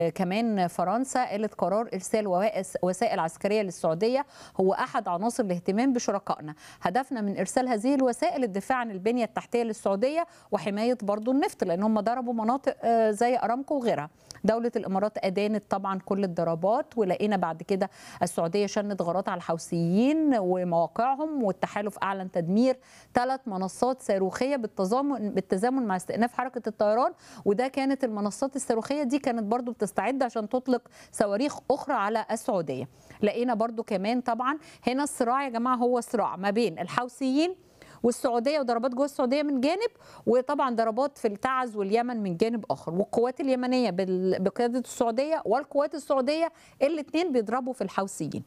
كمان فرنسا قالت قرار ارسال وسائل عسكريه للسعوديه هو احد عناصر الاهتمام بشركائنا هدفنا من ارسال هذه الوسائل الدفاع عن البنيه التحتيه للسعوديه وحمايه برضو النفط لان هم ضربوا مناطق زي ارامكو وغيرها دولة الإمارات أدانت طبعا كل الضربات ولقينا بعد كده السعودية شنت غارات على الحوثيين ومواقعهم والتحالف أعلن تدمير ثلاث منصات صاروخية بالتزامن بالتزامن مع استئناف حركة الطيران وده كانت المنصات الصاروخية دي كانت برضو بتستعد عشان تطلق صواريخ أخرى على السعودية لقينا برضو كمان طبعا هنا الصراع يا جماعة هو صراع ما بين الحوثيين والسعوديه وضربات جوه السعوديه من جانب وطبعا ضربات في التعز واليمن من جانب اخر والقوات اليمنيه بقياده السعوديه والقوات السعوديه الاثنين بيضربوا في الحوثيين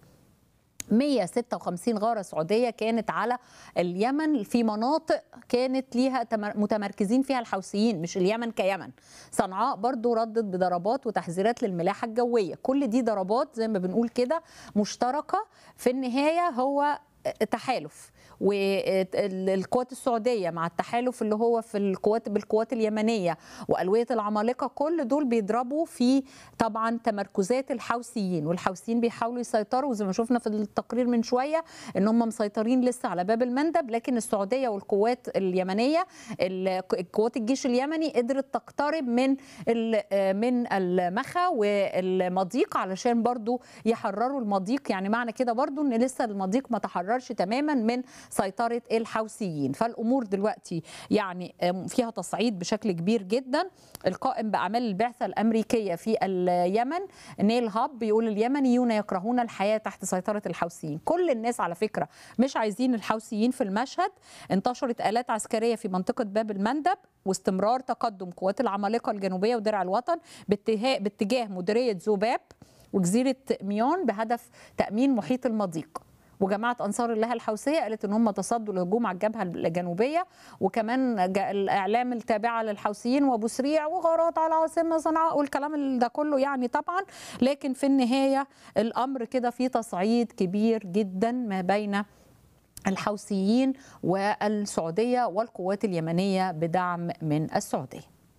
156 غاره سعوديه كانت على اليمن في مناطق كانت ليها متمركزين فيها الحوثيين مش اليمن كيمن صنعاء برضو ردت بضربات وتحذيرات للملاحه الجويه كل دي ضربات زي ما بنقول كده مشتركه في النهايه هو تحالف والقوات السعوديه مع التحالف اللي هو في القوات بالقوات اليمنيه والويه العمالقه كل دول بيضربوا في طبعا تمركزات الحوثيين والحوثيين بيحاولوا يسيطروا زي ما شفنا في التقرير من شويه ان هم مسيطرين لسه على باب المندب لكن السعوديه والقوات اليمنيه قوات الجيش اليمني قدرت تقترب من من المخا والمضيق علشان برضو يحرروا المضيق يعني معنى كده برضو ان لسه المضيق ما تحررش تماما من سيطرة الحوثيين فالأمور دلوقتي يعني فيها تصعيد بشكل كبير جدا القائم بأعمال البعثة الأمريكية في اليمن نيل هاب بيقول اليمنيون يكرهون الحياة تحت سيطرة الحوثيين كل الناس على فكرة مش عايزين الحوثيين في المشهد انتشرت آلات عسكرية في منطقة باب المندب واستمرار تقدم قوات العمالقة الجنوبية ودرع الوطن باتجاه مديرية زوباب وجزيرة ميون بهدف تأمين محيط المضيق وجماعه انصار الله الحوثيه قالت ان هم تصدوا لهجوم على الجبهه الجنوبيه وكمان الاعلام التابعه للحوثيين وابو سريع وغارات على العاصمه صنعاء والكلام ده كله يعني طبعا لكن في النهايه الامر كده فيه تصعيد كبير جدا ما بين الحوثيين والسعوديه والقوات اليمنيه بدعم من السعوديه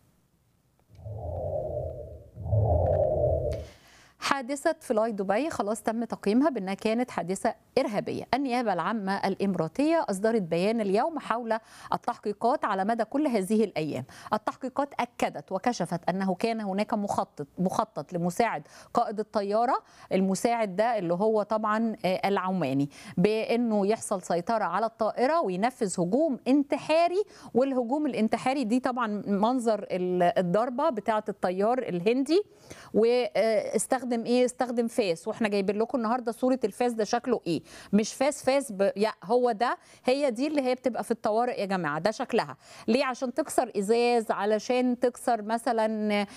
حادثة فلاي دبي خلاص تم تقييمها بأنها كانت حادثة إرهابية النيابة العامة الإماراتية أصدرت بيان اليوم حول التحقيقات على مدى كل هذه الأيام التحقيقات أكدت وكشفت أنه كان هناك مخطط مخطط لمساعد قائد الطيارة المساعد ده اللي هو طبعا العماني بأنه يحصل سيطرة على الطائرة وينفذ هجوم انتحاري والهجوم الانتحاري دي طبعا منظر الضربة بتاعة الطيار الهندي واستخدم استخدم ايه استخدم فاس واحنا جايبين لكم النهارده صوره الفاس ده شكله ايه مش فاس فاس ب... يا هو ده هي دي اللي هي بتبقى في الطوارئ يا جماعه ده شكلها ليه عشان تكسر ازاز علشان تكسر مثلا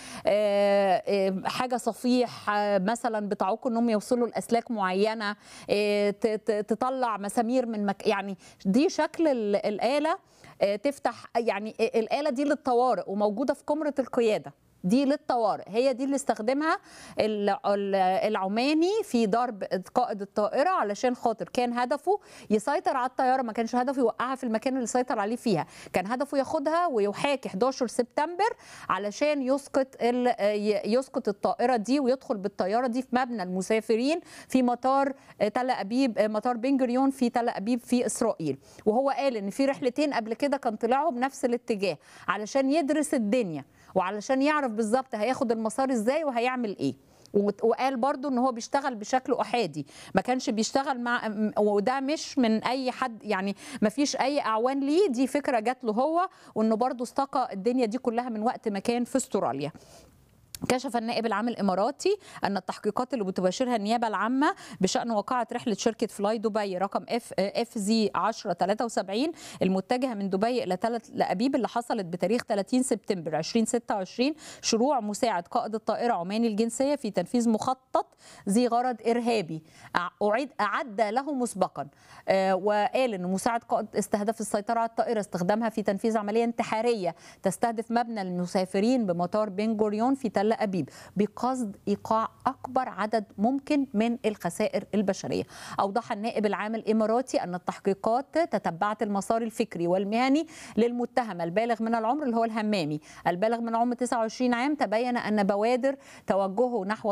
حاجه صفيح مثلا بتعوق انهم يوصلوا لاسلاك معينه تطلع مسامير من مك... يعني دي شكل الاله تفتح يعني الاله دي للطوارئ وموجوده في كاميرا القياده دي للطوارئ هي دي اللي استخدمها العماني في ضرب قائد الطائره علشان خاطر كان هدفه يسيطر على الطياره ما كانش هدفه يوقعها في المكان اللي سيطر عليه فيها كان هدفه ياخدها ويحاكي 11 سبتمبر علشان يسقط يسقط الطائره دي ويدخل بالطياره دي في مبنى المسافرين في مطار تل ابيب مطار بن جوريون في تل ابيب في اسرائيل وهو قال ان في رحلتين قبل كده كان طلعوا بنفس الاتجاه علشان يدرس الدنيا وعلشان يعرف بالظبط هياخد المسار ازاي وهيعمل ايه وقال برضو ان هو بيشتغل بشكل احادي ما كانش بيشتغل مع وده مش من اي حد يعني ما فيش اي اعوان ليه دي فكره جات له هو وانه برضو استقى الدنيا دي كلها من وقت ما كان في استراليا كشف النائب العام الاماراتي ان التحقيقات اللي بتباشرها النيابه العامه بشان وقعه رحله شركه فلاي دبي رقم اف اف زي 1073 المتجهه من دبي الى تل ابيب اللي حصلت بتاريخ 30 سبتمبر 2026 شروع مساعد قائد الطائره عماني الجنسيه في تنفيذ مخطط ذي غرض ارهابي اعيد اعد له مسبقا وقال ان مساعد قائد استهدف السيطره على الطائره استخدامها في تنفيذ عمليه انتحاريه تستهدف مبنى المسافرين بمطار بن جوريون في تل تل أبيب بقصد إيقاع أكبر عدد ممكن من الخسائر البشرية أوضح النائب العام الإماراتي أن التحقيقات تتبعت المسار الفكري والمهني للمتهم البالغ من العمر اللي هو الهمامي البالغ من العمر 29 عام تبين أن بوادر توجهه نحو